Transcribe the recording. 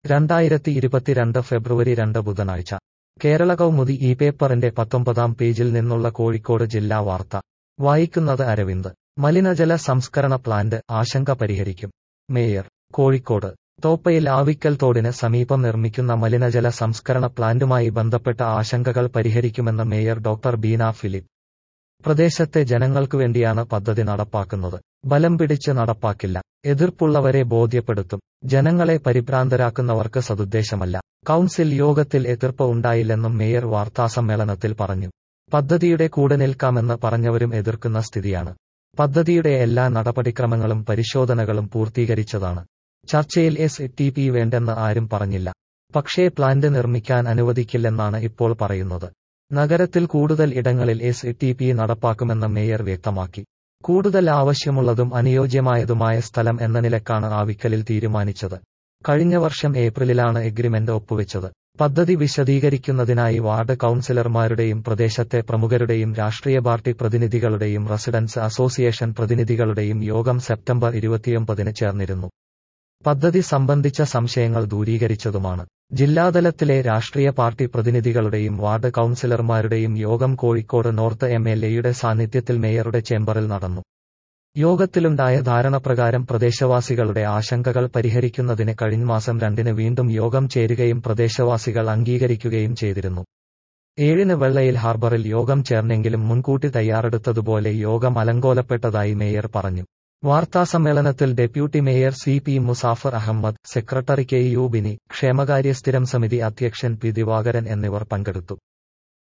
രണ്ടായിരത്തി ഇരുപത്തിരണ്ട് ഫെബ്രുവരി രണ്ട് ബുധനാഴ്ച കേരള കൗമുദി ഈ പേപ്പറിന്റെ പത്തൊമ്പതാം പേജിൽ നിന്നുള്ള കോഴിക്കോട് ജില്ലാ വാർത്ത വായിക്കുന്നത് അരവിന്ദ് മലിനജല സംസ്കരണ പ്ലാന്റ് ആശങ്ക പരിഹരിക്കും മേയർ കോഴിക്കോട് തോപ്പയിൽ ആവിക്കൽ തോടിന് സമീപം നിർമ്മിക്കുന്ന മലിനജല സംസ്കരണ പ്ലാന്റുമായി ബന്ധപ്പെട്ട ആശങ്കകൾ പരിഹരിക്കുമെന്ന് മേയർ ഡോക്ടർ ബീന ഫിലിപ്പ് പ്രദേശത്തെ ജനങ്ങൾക്കുവേണ്ടിയാണ് പദ്ധതി നടപ്പാക്കുന്നത് ബലം പിടിച്ച് നടപ്പാക്കില്ല എതിർപ്പുള്ളവരെ ബോധ്യപ്പെടുത്തും ജനങ്ങളെ പരിഭ്രാന്തരാക്കുന്നവർക്ക് സതുദ്ദേശമല്ല കൗൺസിൽ യോഗത്തിൽ എതിർപ്പ് ഉണ്ടായില്ലെന്നും മേയർ വാർത്താസമ്മേളനത്തിൽ പറഞ്ഞു പദ്ധതിയുടെ കൂടെ നിൽക്കാമെന്ന് പറഞ്ഞവരും എതിർക്കുന്ന സ്ഥിതിയാണ് പദ്ധതിയുടെ എല്ലാ നടപടിക്രമങ്ങളും പരിശോധനകളും പൂർത്തീകരിച്ചതാണ് ചർച്ചയിൽ എസ് ടി പി വേണ്ടെന്ന് ആരും പറഞ്ഞില്ല പക്ഷേ പ്ലാന്റ് നിർമ്മിക്കാൻ അനുവദിക്കില്ലെന്നാണ് ഇപ്പോൾ പറയുന്നത് നഗരത്തിൽ കൂടുതൽ ഇടങ്ങളിൽ എസ് ടി പി നടപ്പാക്കുമെന്ന് മേയർ വ്യക്തമാക്കി കൂടുതൽ ആവശ്യമുള്ളതും അനുയോജ്യമായതുമായ സ്ഥലം എന്ന നിലക്കാണ് ആവിക്കലിൽ തീരുമാനിച്ചത് കഴിഞ്ഞ വർഷം ഏപ്രിലിലാണ് എഗ്രിമെന്റ് ഒപ്പുവെച്ചത് പദ്ധതി വിശദീകരിക്കുന്നതിനായി വാർഡ് കൌൺസിലർമാരുടെയും പ്രദേശത്തെ പ്രമുഖരുടെയും രാഷ്ട്രീയ പാർട്ടി പ്രതിനിധികളുടെയും റെസിഡൻസ് അസോസിയേഷൻ പ്രതിനിധികളുടെയും യോഗം സെപ്റ്റംബർ ഇരുപത്തിയൊമ്പതിന് ചേർന്നിരുന്നു പദ്ധതി സംബന്ധിച്ച സംശയങ്ങൾ ദൂരീകരിച്ചതുമാണ് ജില്ലാതലത്തിലെ രാഷ്ട്രീയ പാർട്ടി പ്രതിനിധികളുടെയും വാർഡ് കൌൺസിലർമാരുടെയും യോഗം കോഴിക്കോട് നോർത്ത് എം എൽ എയുടെ സാന്നിധ്യത്തിൽ മേയറുടെ ചേംബറിൽ നടന്നു യോഗത്തിലുണ്ടായ ധാരണപ്രകാരം പ്രദേശവാസികളുടെ ആശങ്കകൾ പരിഹരിക്കുന്നതിന് കഴിഞ്ഞ മാസം രണ്ടിന് വീണ്ടും യോഗം ചേരുകയും പ്രദേശവാസികൾ അംഗീകരിക്കുകയും ചെയ്തിരുന്നു ഏഴിന് വെള്ളയിൽ ഹാർബറിൽ യോഗം ചേർന്നെങ്കിലും മുൻകൂട്ടി തയ്യാറെടുത്തതുപോലെ യോഗം അലങ്കോലപ്പെട്ടതായി മേയർ പറഞ്ഞു വാർത്താസമ്മേളനത്തിൽ deputy mayor C P Musafar Ahammed secretary K U Bini ക്ഷേമകാര്യ സ്ഥിരം സമിതി അധ്യക്ഷൻ പി ദിവാകരൻ എന്നിവർ പങ്കെടുത്തു